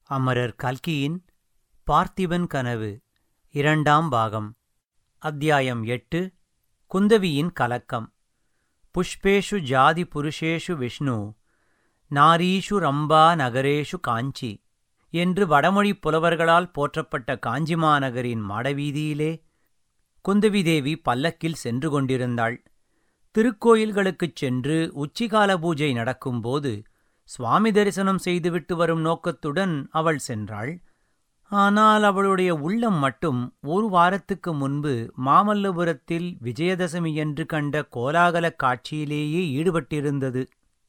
அமரர் கல்கியின் பார்த்திபன் கனவு இரண்டாம் பாகம் அத்தியாயம் எட்டு குந்தவியின் கலக்கம் புஷ்பேஷு ஜாதி புருஷேஷு விஷ்ணு நாரீஷு ரம்பா நகரேஷு காஞ்சி என்று வடமொழிப் புலவர்களால் போற்றப்பட்ட காஞ்சி மாநகரின் மாடவீதியிலே குந்தவி தேவி பல்லக்கில் சென்று கொண்டிருந்தாள் திருக்கோயில்களுக்குச் சென்று உச்சிகால பூஜை நடக்கும்போது சுவாமி தரிசனம் செய்துவிட்டு வரும் நோக்கத்துடன் அவள் சென்றாள் ஆனால் அவளுடைய உள்ளம் மட்டும் ஒரு வாரத்துக்கு முன்பு மாமல்லபுரத்தில் விஜயதசமியன்று கண்ட கோலாகலக் காட்சியிலேயே ஈடுபட்டிருந்தது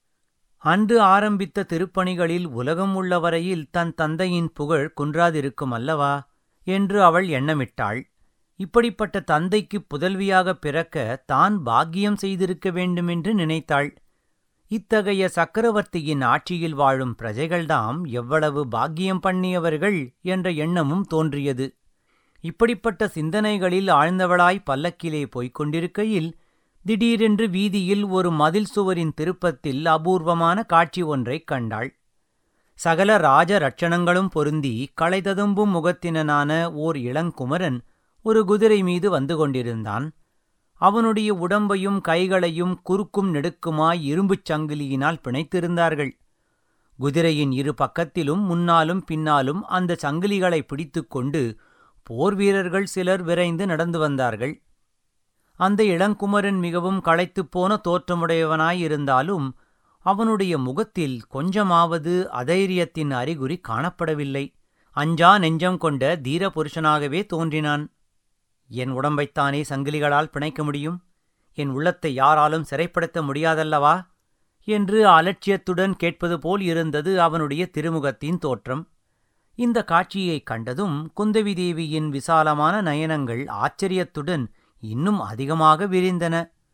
அன்று ஆரம்பித்த திருப்பணிகளில் உலகம் உள்ள வரையில் தன் தந்தையின் புகழ் குன்றாதிருக்கும் அல்லவா என்று அவள் எண்ணமிட்டாள் இப்படிப்பட்ட தந்தைக்குப் புதல்வியாகப் பிறக்க தான் பாக்கியம் செய்திருக்க வேண்டுமென்று நினைத்தாள் இத்தகைய சக்கரவர்த்தியின் ஆட்சியில் வாழும் பிரஜைகள்தாம் எவ்வளவு பாக்கியம் பண்ணியவர்கள் என்ற எண்ணமும் தோன்றியது இப்படிப்பட்ட சிந்தனைகளில் ஆழ்ந்தவளாய் பல்லக்கிலே போய்க் கொண்டிருக்கையில் திடீரென்று வீதியில் ஒரு மதில் சுவரின் திருப்பத்தில் அபூர்வமான காட்சி ஒன்றைக் கண்டாள் சகல ராஜ ரட்சணங்களும் பொருந்தி களைததும்பும் முகத்தினனான ஓர் இளங்குமரன் ஒரு குதிரை மீது வந்து கொண்டிருந்தான் அவனுடைய உடம்பையும் கைகளையும் குறுக்கும் நெடுக்குமாய் இரும்புச் சங்கிலியினால் பிணைத்திருந்தார்கள் குதிரையின் இரு பக்கத்திலும் முன்னாலும் பின்னாலும் அந்த சங்கிலிகளை பிடித்துக்கொண்டு போர் வீரர்கள் சிலர் விரைந்து நடந்து வந்தார்கள் அந்த இளங்குமரன் மிகவும் களைத்துப்போன தோற்றமுடையவனாயிருந்தாலும் அவனுடைய முகத்தில் கொஞ்சமாவது அதைரியத்தின் அறிகுறி காணப்படவில்லை அஞ்சா நெஞ்சம் கொண்ட தீர புருஷனாகவே தோன்றினான் என் உடம்பைத்தானே சங்கிலிகளால் பிணைக்க முடியும் என் உள்ளத்தை யாராலும் சிறைப்படுத்த முடியாதல்லவா என்று அலட்சியத்துடன் கேட்பது போல் இருந்தது அவனுடைய திருமுகத்தின் தோற்றம் இந்த காட்சியைக் கண்டதும் குந்தவி தேவியின் விசாலமான நயனங்கள் ஆச்சரியத்துடன் இன்னும் அதிகமாக விரிந்தன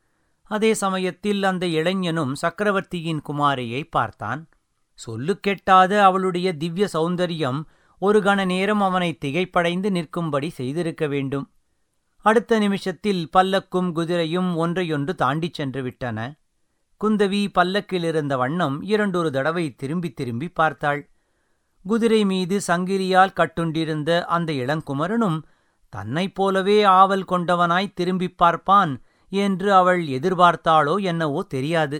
அதே சமயத்தில் அந்த இளைஞனும் சக்கரவர்த்தியின் குமாரியை பார்த்தான் சொல்லு கெட்டாத அவளுடைய திவ்ய சௌந்தரியம் ஒரு கண நேரம் அவனை திகைப்படைந்து நிற்கும்படி செய்திருக்க வேண்டும் அடுத்த நிமிஷத்தில் பல்லக்கும் குதிரையும் ஒன்றையொன்று தாண்டிச் சென்று விட்டன குந்தவி பல்லக்கில் இருந்த வண்ணம் இரண்டொரு தடவை திரும்பி திரும்பி பார்த்தாள் குதிரை மீது சங்கிலியால் கட்டுண்டிருந்த அந்த இளங்குமரனும் தன்னைப் போலவே ஆவல் கொண்டவனாய் திரும்பிப் பார்ப்பான் என்று அவள் எதிர்பார்த்தாளோ என்னவோ தெரியாது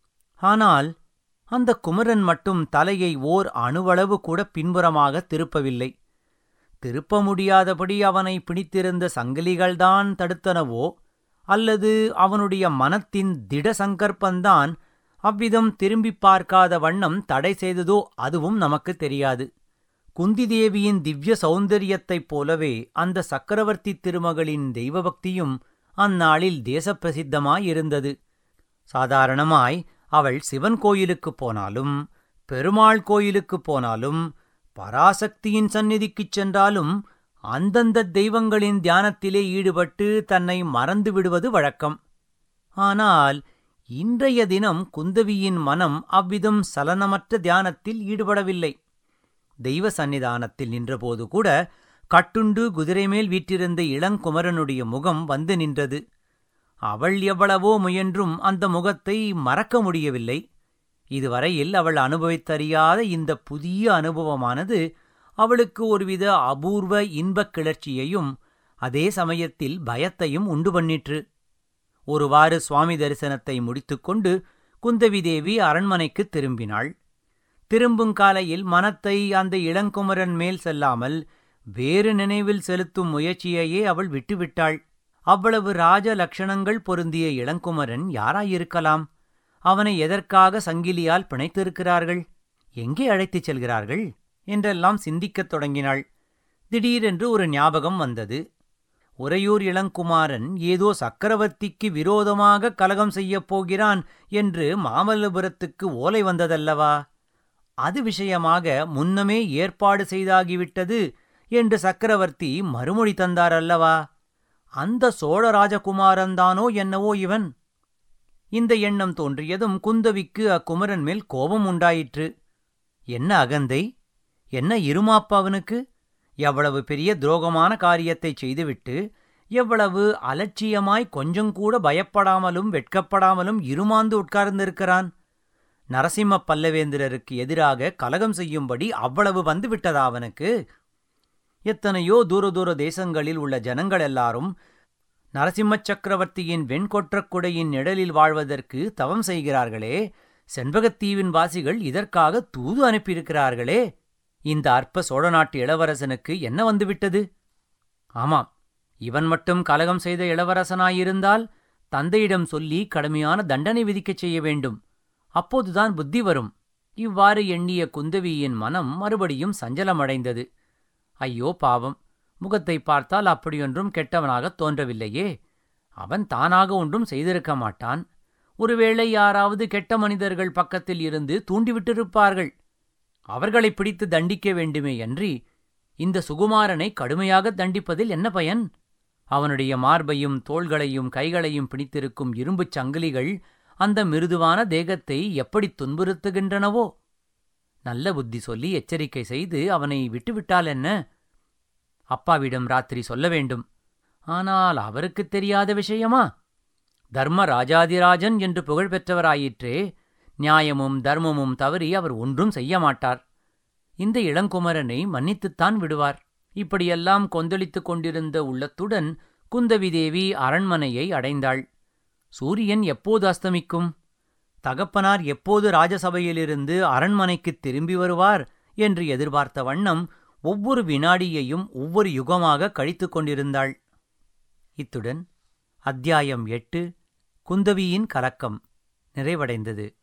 ஆனால் அந்த குமரன் மட்டும் தலையை ஓர் அணுவளவு கூட பின்புறமாக திருப்பவில்லை திருப்ப முடியாதபடி அவனை பிடித்திருந்த சங்கிலிகள்தான் தடுத்தனவோ அல்லது அவனுடைய மனத்தின் திட சங்கற்பந்தான் அவ்விதம் திரும்பிப் பார்க்காத வண்ணம் தடை செய்ததோ அதுவும் நமக்கு தெரியாது குந்தி தேவியின் திவ்ய சௌந்தரியத்தைப் போலவே அந்த சக்கரவர்த்தி திருமகளின் தெய்வபக்தியும் அந்நாளில் தேசப்பிரசித்தமாயிருந்தது சாதாரணமாய் அவள் சிவன் கோயிலுக்குப் போனாலும் பெருமாள் கோயிலுக்குப் போனாலும் பராசக்தியின் சந்நிதிக்குச் சென்றாலும் அந்தந்த தெய்வங்களின் தியானத்திலே ஈடுபட்டு தன்னை மறந்து விடுவது வழக்கம் ஆனால் இன்றைய தினம் குந்தவியின் மனம் அவ்விதம் சலனமற்ற தியானத்தில் ஈடுபடவில்லை தெய்வ சந்நிதானத்தில் நின்றபோது கூட கட்டுண்டு குதிரை மேல் வீற்றிருந்த இளங்குமரனுடைய முகம் வந்து நின்றது அவள் எவ்வளவோ முயன்றும் அந்த முகத்தை மறக்க முடியவில்லை இதுவரையில் அவள் அனுபவித்தறியாத இந்த புதிய அனுபவமானது அவளுக்கு ஒருவித அபூர்வ இன்பக் கிளர்ச்சியையும் அதே சமயத்தில் பயத்தையும் உண்டு பண்ணிற்று ஒருவாறு சுவாமி தரிசனத்தை முடித்துக்கொண்டு குந்தவி தேவி அரண்மனைக்குத் திரும்பினாள் திரும்பும் காலையில் மனத்தை அந்த இளங்குமரன் மேல் செல்லாமல் வேறு நினைவில் செலுத்தும் முயற்சியையே அவள் விட்டுவிட்டாள் அவ்வளவு ராஜ லட்சணங்கள் பொருந்திய இளங்குமரன் யாராயிருக்கலாம் அவனை எதற்காக சங்கிலியால் பிணைத்திருக்கிறார்கள் எங்கே அழைத்துச் செல்கிறார்கள் என்றெல்லாம் சிந்திக்கத் தொடங்கினாள் திடீரென்று ஒரு ஞாபகம் வந்தது உறையூர் இளங்குமாரன் ஏதோ சக்கரவர்த்திக்கு விரோதமாக கலகம் செய்யப் போகிறான் என்று மாமல்லபுரத்துக்கு ஓலை வந்ததல்லவா அது விஷயமாக முன்னமே ஏற்பாடு செய்தாகிவிட்டது என்று சக்கரவர்த்தி மறுமொழி தந்தார் அல்லவா அந்த சோழ ராஜகுமாரன்தானோ என்னவோ இவன் இந்த எண்ணம் தோன்றியதும் குந்தவிக்கு அக்குமரன் மேல் கோபம் உண்டாயிற்று என்ன அகந்தை என்ன இருமாப்பு அவனுக்கு எவ்வளவு பெரிய துரோகமான காரியத்தைச் செய்துவிட்டு எவ்வளவு அலட்சியமாய் கொஞ்சங்கூட பயப்படாமலும் வெட்கப்படாமலும் இருமாந்து உட்கார்ந்திருக்கிறான் நரசிம்ம பல்லவேந்திரருக்கு எதிராக கலகம் செய்யும்படி அவ்வளவு வந்துவிட்டதா அவனுக்கு எத்தனையோ தூர தூர தேசங்களில் உள்ள ஜனங்கள் எல்லாரும் நரசிம்ம சக்கரவர்த்தியின் வெண்கொற்றக் குடையின் நிழலில் வாழ்வதற்கு தவம் செய்கிறார்களே செண்பகத்தீவின் வாசிகள் இதற்காக தூது அனுப்பியிருக்கிறார்களே இந்த அற்ப சோழ நாட்டு இளவரசனுக்கு என்ன வந்துவிட்டது ஆமாம் இவன் மட்டும் கலகம் செய்த இளவரசனாயிருந்தால் தந்தையிடம் சொல்லி கடுமையான தண்டனை விதிக்கச் செய்ய வேண்டும் அப்போதுதான் புத்தி வரும் இவ்வாறு எண்ணிய குந்தவியின் மனம் மறுபடியும் சஞ்சலமடைந்தது ஐயோ பாவம் முகத்தை பார்த்தால் அப்படியொன்றும் கெட்டவனாகத் தோன்றவில்லையே அவன் தானாக ஒன்றும் செய்திருக்க மாட்டான் ஒருவேளை யாராவது கெட்ட மனிதர்கள் பக்கத்தில் இருந்து தூண்டிவிட்டிருப்பார்கள் அவர்களை பிடித்து தண்டிக்க வேண்டுமே அன்றி இந்த சுகுமாரனை கடுமையாக தண்டிப்பதில் என்ன பயன் அவனுடைய மார்பையும் தோள்களையும் கைகளையும் பிடித்திருக்கும் இரும்புச் சங்கிலிகள் அந்த மிருதுவான தேகத்தை எப்படி துன்புறுத்துகின்றனவோ நல்ல புத்தி சொல்லி எச்சரிக்கை செய்து அவனை விட்டுவிட்டால் என்ன அப்பாவிடம் ராத்திரி சொல்ல வேண்டும் ஆனால் அவருக்குத் தெரியாத விஷயமா தர்ம ராஜாதிராஜன் என்று புகழ் பெற்றவராயிற்றே நியாயமும் தர்மமும் தவறி அவர் ஒன்றும் செய்ய மாட்டார் இந்த இளங்குமரனை மன்னித்துத்தான் விடுவார் இப்படியெல்லாம் கொந்தளித்துக் கொண்டிருந்த உள்ளத்துடன் குந்தவி தேவி அரண்மனையை அடைந்தாள் சூரியன் எப்போது அஸ்தமிக்கும் தகப்பனார் எப்போது ராஜசபையிலிருந்து அரண்மனைக்குத் திரும்பி வருவார் என்று எதிர்பார்த்த வண்ணம் ஒவ்வொரு வினாடியையும் ஒவ்வொரு யுகமாக கழித்துக் கொண்டிருந்தாள் இத்துடன் அத்தியாயம் எட்டு குந்தவியின் கலக்கம் நிறைவடைந்தது